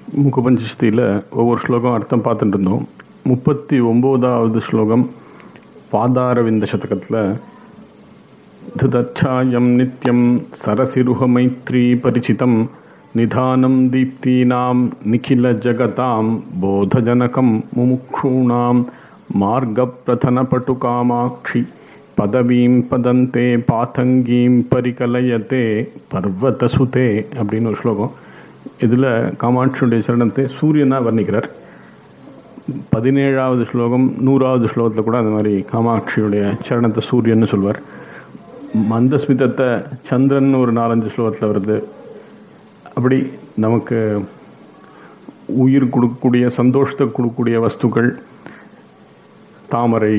முகபஞ்சஸ்தியில் ஒவ்வொரு ஸ்லோகம் அர்த்தம் பார்த்துட்டு இருந்தோம் முப்பத்தி ஒம்போதாவது ஸ்லோகம் பாதாரவிந்த சதகத்தில் திருதச்சாயம் நித்யம் சரசிருஹ மைத்ரி பரிச்சிதம் நிதானம் தீப்தீனாம் நிகில ஜகதாம் போதஜனகம் முமுக்ஷூணாம் மார்கப்பிரதனபட்டு காமாட்சி பதவீம் பதந்தே பாத்தங்கீம் பரிகலயத்தே பர்வதசுதே அப்படின்னு ஒரு ஸ்லோகம் இதில் காமாட்சியுடைய சரணத்தை சூரியனாக வர்ணிக்கிறார் பதினேழாவது ஸ்லோகம் நூறாவது ஸ்லோகத்தில் கூட அந்த மாதிரி காமாட்சியுடைய சரணத்தை சூரியன்னு சொல்வார் மந்தஸ்மிதத்தை சந்திரன் ஒரு நாலஞ்சு ஸ்லோகத்தில் வருது அப்படி நமக்கு உயிர் கொடுக்கக்கூடிய சந்தோஷத்தை கொடுக்கக்கூடிய வஸ்துக்கள் தாமரை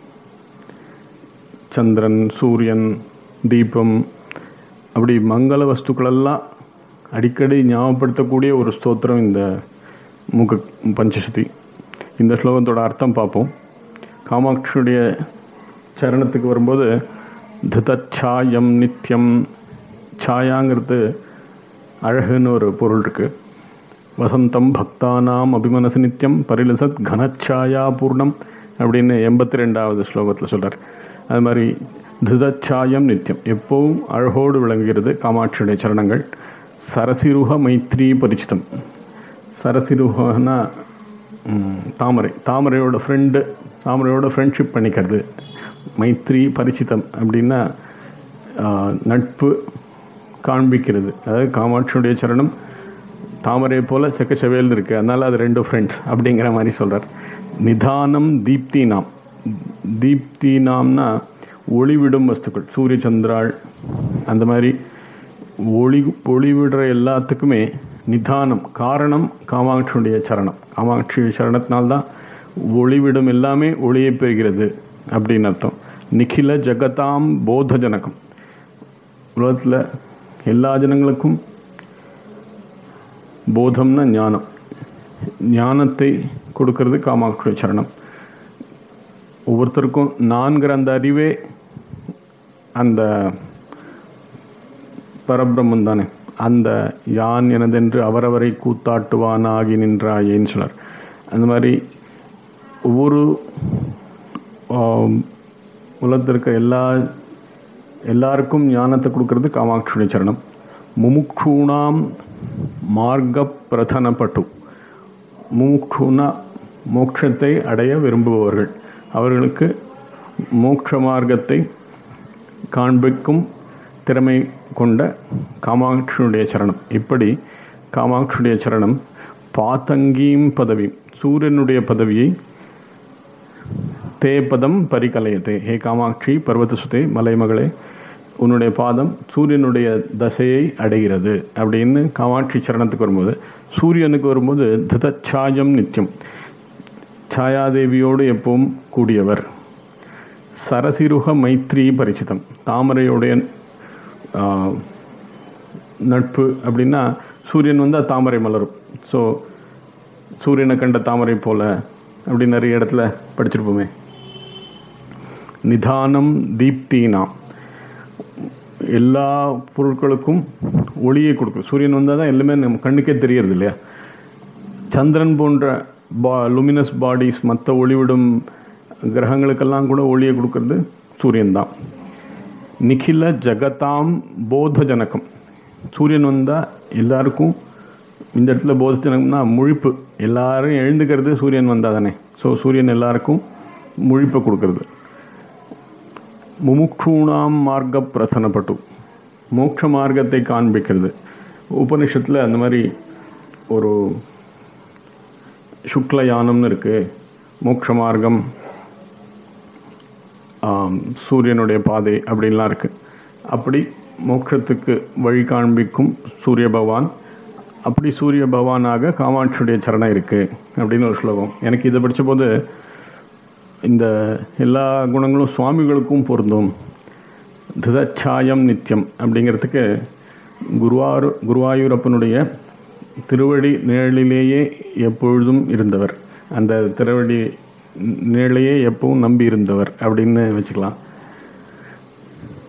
சந்திரன் சூரியன் தீபம் அப்படி மங்கள வஸ்துக்களெல்லாம் அடிக்கடி ஞாபகப்படுத்தக்கூடிய ஒரு ஸ்தோத்திரம் இந்த முக பஞ்சசதி இந்த ஸ்லோகத்தோட அர்த்தம் பார்ப்போம் காமாட்சியுடைய சரணத்துக்கு வரும்போது திருதச்சாயம் நித்தியம் சாயாங்கிறது அழகுன்னு ஒரு பொருள் இருக்கு வசந்தம் பக்தானாம் அபிமனசு நித்தியம் பரிலசத் கனச்சாயா பூர்ணம் அப்படின்னு எண்பத்தி ரெண்டாவது ஸ்லோகத்தில் சொல்றார் அது மாதிரி திருதச்சாயம் நித்தியம் எப்பவும் அழகோடு விளங்குகிறது காமாட்சியுடைய சரணங்கள் சரசிருஹ மைத்ரி பரிச்சிதம் சரசிருஹனா தாமரை தாமரையோட ஃப்ரெண்டு தாமரையோட ஃப்ரெண்ட்ஷிப் பண்ணிக்கிறது மைத்ரி பரிச்சிதம் அப்படின்னா நட்பு காண்பிக்கிறது அதாவது காமாட்சியுடைய சரணம் தாமரை போல செக்கச்சவேல் இருக்கு அதனால அது ரெண்டு ஃப்ரெண்ட்ஸ் அப்படிங்கிற மாதிரி சொல்றார் நிதானம் தீப்தி நாம் தீப்தி நாம்னா ஒளிவிடும் வஸ்துக்கள் சூரிய சந்திராள் அந்த மாதிரி ஒளி ஒளிவிடுற எல்லாத்துக்குமே நிதானம் காரணம் காமாட்சியுடைய சரணம் காமாட்சி சரணத்தினால்தான் ஒளிவிடும் எல்லாமே ஒளியை பெறுகிறது அப்படின்னு அர்த்தம் நிখিல ஜகதாம் போத ஜனகம் உலகத்தில் எல்லா ஜனங்களுக்கும் போதம்னா ஞானம் ஞானத்தை கொடுக்கறது காமாட்சி சரணம் ஒவ்வொருத்தருக்கும் நான்கிற அந்த அறிவே அந்த பரபிரம்மன் தானே அந்த யான் எனதென்று அவரவரை கூத்தாட்டுவானாகி நின்றாயேன்னு சொன்னார் அந்த மாதிரி ஒவ்வொரு உலகத்தில் இருக்க எல்லா எல்லாருக்கும் ஞானத்தை கொடுக்கறது காமாட்சியுடைய சரணம் முமுக்ஷூணாம் மார்க்க பிரதனப்பட்டு முமுக்ஷுனா மோட்சத்தை அடைய விரும்புபவர்கள் அவர்களுக்கு மோட்ச மார்க்கத்தை காண்பிக்கும் திறமை கொண்ட காமாட்சியுடைய சரணம் இப்படி காமாட்சியுடைய சரணம் பாத்தங்கீம் பதவி சூரியனுடைய பதவியை தே பதம் பரிகலையத்தே ஹே காமாட்சி பர்வதசுதே மலைமகளே உன்னுடைய பாதம் சூரியனுடைய தசையை அடைகிறது அப்படின்னு காமாட்சி சரணத்துக்கு வரும்போது சூரியனுக்கு வரும்போது திருதச்சாயம் நித்தியம் சாயாதேவியோடு எப்பவும் கூடியவர் சரசிருக மைத்ரி பரிச்சிதம் தாமரையுடைய நட்பு அப்படின்னா சூரியன் வந்தால் தாமரை மலரும் ஸோ சூரியனை கண்ட தாமரை போல அப்படி நிறைய இடத்துல படிச்சிருப்போமே நிதானம் தீப்தினாம் எல்லா பொருட்களுக்கும் ஒளியை கொடுக்கும் சூரியன் வந்தால் தான் எல்லாமே நம்ம கண்ணுக்கே தெரியறது இல்லையா சந்திரன் போன்ற பா லுமினஸ் பாடிஸ் மற்ற ஒளிவிடும் கிரகங்களுக்கெல்லாம் கூட ஒளியை கொடுக்கறது சூரியன் தான் நிகில ஜகதாம் போத ஜனகம் சூரியன் வந்தால் எல்லாருக்கும் இந்த இடத்துல போத ஜனகம்னா முழிப்பு எல்லாரும் எழுந்துக்கிறது சூரியன் வந்தால் தானே ஸோ சூரியன் எல்லாருக்கும் முழிப்பை கொடுக்கறது முமுக்ஷூணாம் மார்க்க பிரசனப்பட்டு மோட்ச மார்க்கத்தை காண்பிக்கிறது உபனிஷத்தில் அந்த மாதிரி ஒரு சுக்லயானம்னு இருக்கு மோட்ச மார்க்கம் சூரியனுடைய பாதை அப்படின்லாம் இருக்கு அப்படி மோட்சத்துக்கு வழி காண்பிக்கும் சூரிய பகவான் அப்படி சூரிய பகவானாக காமாட்சியுடைய சரணம் இருக்கு அப்படின்னு ஒரு ஸ்லோகம் எனக்கு இதை படித்த போது இந்த எல்லா குணங்களும் சுவாமிகளுக்கும் பொருந்தும் திருதச்சாயம் நித்தியம் அப்படிங்கிறதுக்கு குருவாயூர் குருவாயூரப்பனுடைய திருவடி நிழலிலேயே எப்பொழுதும் இருந்தவர் அந்த திருவடி நிழலையே எப்பவும் நம்பி இருந்தவர் அப்படின்னு வச்சுக்கலாம்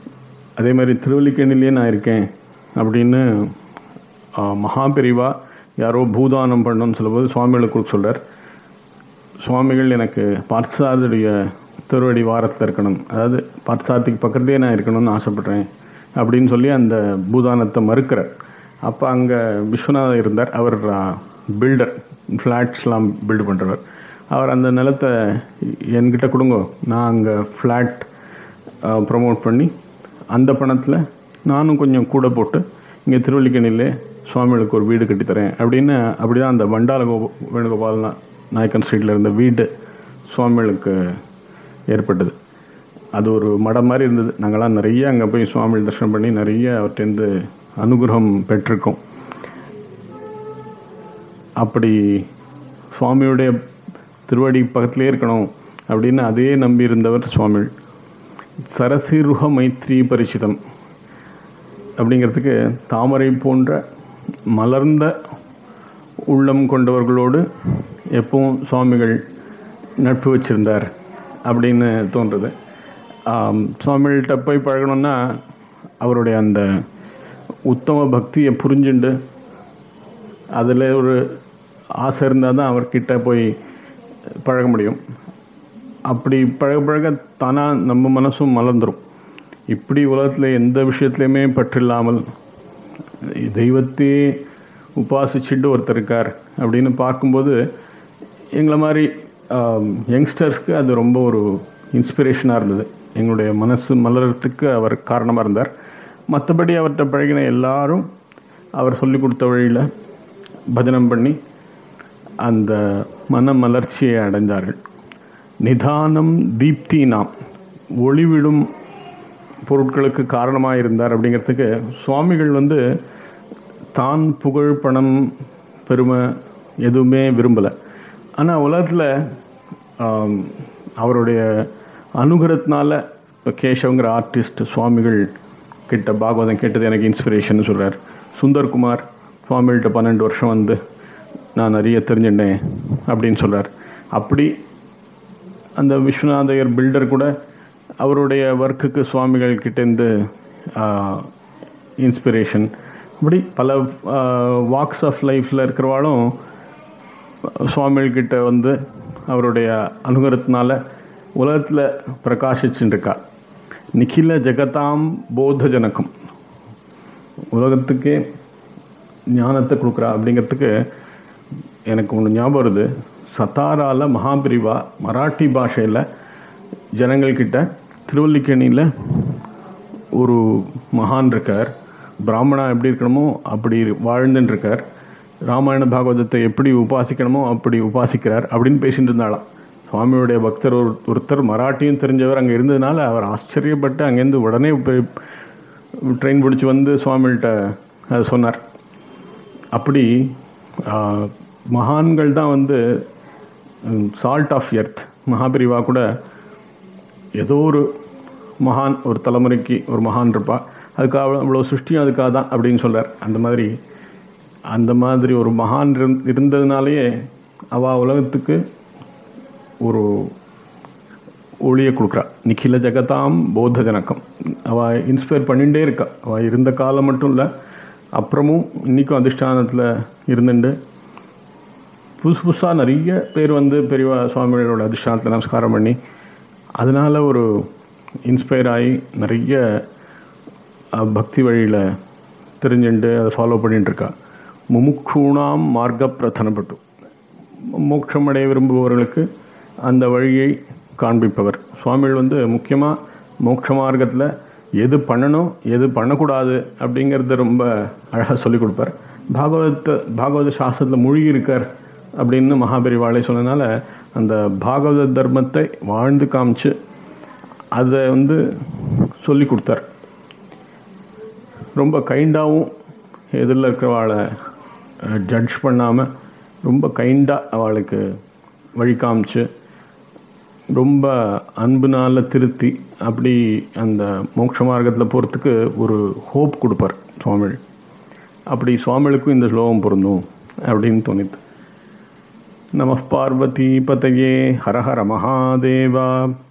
அதே மாதிரி திருவல்லிக்கேணிலேயே நான் இருக்கேன் அப்படின்னு மகாபெரிவா யாரோ பூதானம் பண்ணணும்னு சொல்லும்போது சுவாமிகளுக்கு கொடுக்க சொல்றார் சுவாமிகள் எனக்கு பார்த்தசாரதியுடைய திருவடி வாரத்தில் இருக்கணும் அதாவது பார்த்தசாரதிக்கு பக்கத்துலேயே நான் இருக்கணும்னு ஆசைப்படுறேன் அப்படின்னு சொல்லி அந்த பூதானத்தை மறுக்கிறார் அப்போ அங்கே விஸ்வநாதர் இருந்தார் அவர் பில்டர் ஃப்ளாட்ஸ்லாம் பில்டு பண்ணுறவர் அவர் அந்த நிலத்தை என்கிட்ட கொடுங்க நான் அங்கே ஃப்ளாட் ப்ரமோட் பண்ணி அந்த பணத்தில் நானும் கொஞ்சம் கூட போட்டு இங்கே திருவல்லிக்கணிலே சுவாமிகளுக்கு ஒரு வீடு கட்டித்தரேன் அப்படின்னு அப்படி தான் அந்த வண்டால கோ வேணுகோபால் நா- நாயக்கன் ஸ்ட்ரீட்டில் இருந்த வீடு சுவாமிகளுக்கு ஏற்பட்டது அது ஒரு மடம் மாதிரி இருந்தது நாங்களாம் நிறைய அங்கே போய் சுவாமி தரிசனம் பண்ணி நிறைய அவர்கிட்டருந்து அனுகிரகம் பெற்றிருக்கோம் அப்படி சுவாமியுடைய திருவடி பக்கத்திலே இருக்கணும் அப்படின்னு அதே நம்பி இருந்தவர் சுவாமிகள் சரசிருக மைத்ரி பரிசிதம் அப்படிங்கிறதுக்கு தாமரை போன்ற மலர்ந்த உள்ளம் கொண்டவர்களோடு எப்பவும் சுவாமிகள் நட்பு வச்சிருந்தார் அப்படின்னு தோன்றுது ஆம், சுவாமிகள்கிட்ட போய் பழகணும்னா அவருடைய அந்த உத்தம பக்தியை புரிஞ்சுண்டு அதில் ஒரு ஆசை இருந்தால் தான் அவர்கிட்ட போய் பழக முடியும் அப்படி பழக பழக தானாக நம்ம மனசும் மலர்ந்துடும் இப்படி உலகத்தில் எந்த விஷயத்துலையுமே பற்றில்லாமல் தெய்வத்தையே உபாசிச்சுட்டு ஒருத்தர் இருக்கார் அப்படின்னு பார்க்கும்போது எங்களை மாதிரி யங்ஸ்டர்ஸ்க்கு அது ரொம்ப ஒரு இன்ஸ்பிரேஷனாக இருந்தது எங்களுடைய மனசு மலர்றதுக்கு அவர் காரணமாக இருந்தார் மற்றபடி அவர்கிட்ட பழகின எல்லாரும் அவர் சொல்லி கொடுத்த வழியில் பஜனம் பண்ணி அந்த மன மலர்ச்சியை அடைஞ்சார்கள் நிதானம் தீப்தி நாம் ஒளிவிடும் பொருட்களுக்கு காரணமாக இருந்தார் அப்படிங்கிறதுக்கு சுவாமிகள் வந்து தான் புகழ் பணம் பெருமை எதுவுமே விரும்பலை ஆனால் உலகத்தில் அவருடைய அனுகிரகத்தினால இப்போ கேசவங்கிற ஆர்டிஸ்ட் சுவாமிகள் கிட்ட பாகவதம் கேட்டது எனக்கு இன்ஸ்பிரேஷன் சொல்கிறார் சுந்தர்குமார் சுவாமிகள்கிட்ட பன்னெண்டு வருஷம் வந்து நான் நிறைய தெரிஞ்சுட்டேன் அப்படின்னு சொல்கிறார் அப்படி அந்த விஸ்வநாதையர் பில்டர் கூட அவருடைய ஒர்க்குக்கு சுவாமிகள் கிட்டேருந்து இன்ஸ்பிரேஷன் இப்படி பல வாக்ஸ் ஆஃப் லைஃப்பில் இருக்கிறவாளும் சுவாமிகள் கிட்ட வந்து அவருடைய அனுகரத்தினால உலகத்தில் பிரகாசிச்சுட்டு இருக்கா நிখিல ஜெகதாம் போத ஜனகம் உலகத்துக்கே ஞானத்தை கொடுக்குறா அப்படிங்கிறதுக்கு எனக்கு ஒன்று ஞாபகம் வருது சத்தாரால மகாபிரிவா மராட்டி பாஷையில் ஜனங்கள்கிட்ட திருவல்லிக்கேணியில் ஒரு மகான் இருக்கார் பிராமணா எப்படி இருக்கணுமோ அப்படி வாழ்ந்துட்டு இருக்கார் ராமாயண பாகவதத்தை எப்படி உபாசிக்கணுமோ அப்படி உபாசிக்கிறார் அப்படின்னு பேசிட்டு இருந்தாளாம் சுவாமியுடைய பக்தர் ஒரு ஒருத்தர் மராட்டியும் தெரிஞ்சவர் அங்கே இருந்ததுனால அவர் ஆச்சரியப்பட்டு அங்கேருந்து உடனே ட்ரெயின் பிடிச்சி வந்து சுவாமிகிட்ட அதை சொன்னார் அப்படி ஆஹ், மகான்கள் தான் வந்து சால்ட் ஆஃப் எர்த் மகாபிரிவா கூட ஏதோ ஒரு மகான் ஒரு தலைமுறைக்கு ஒரு மகான் இருப்பா அதுக்காக அவ்வளோ சிருஷ்டியும் அதுக்காக தான் அப்படின்னு சொல்றார் அந்த மாதிரி அந்த மாதிரி ஒரு மகான் இருந்- இருந்ததுனாலேயே அவ உலகத்துக்கு ஒரு ஒளியை கொடுக்குறா நிখিல ஜெகதாம் போத ஜனகம் அவ இன்ஸ்பயர் பண்ணிகிட்டே இருக்கா அவ இருந்த காலம் மட்டும் இல்லை அப்புறமும் இன்னைக்கும் அதிஷ்டானத்தில் இருந்துட்டு புதுசு புதுசாக நிறைய பேர் வந்து பெரியவா சுவாமிகளோட அதிஷ்டானத்தில் நமஸ்காரம் பண்ணி அதனால ஒரு இன்ஸ்பயர் ஆகி நிறைய அஹ், பக்தி வழியில் தெரிஞ்சுட்டு அதை ஃபாலோ பண்ணிட்டு இருக்கா முமுக்ஷூணாம் மார்க்க பிரதனப்பட்டு மோட்சம் அடைய விரும்புபவர்களுக்கு அந்த வழியை காண்பிப்பவர் சுவாமிகள் வந்து முக்கியமாக மோட்ச மார்க்கத்தில் எது பண்ணணும் எது பண்ணக்கூடாது அப்படிங்கிறத ரொம்ப அழகாக சொல்லிக் கொடுப்பார் பாகவத பாகவத சாஸ்திரத்தில் மூழ்கி இருக்கார் அப்படின்னு மகாபெரிவாளை சொன்னதுனால அந்த பாகவத தர்மத்தை வாழ்ந்து காமிச்சு அதை வந்து சொல்லி கொடுத்தார் ரொம்ப கைண்டாகவும் எதிரில் இருக்கிறவாளை ஜட்ஜ் பண்ணாமல் ரொம்ப கைண்டாக அவளுக்கு வழி காமிச்சு ரொம்ப அன்புனால திருத்தி அப்படி அந்த மோட்ச மார்க்கத்தில் போகிறதுக்கு ஒரு ஹோப் கொடுப்பார் சுவாமிகள் அப்படி சுவாமிகளுக்கும் இந்த ஸ்லோகம் பொருந்தும் அப்படின்னு தோணித்து நம பார்வதி பதையே ஹர ஹர மகாதேவா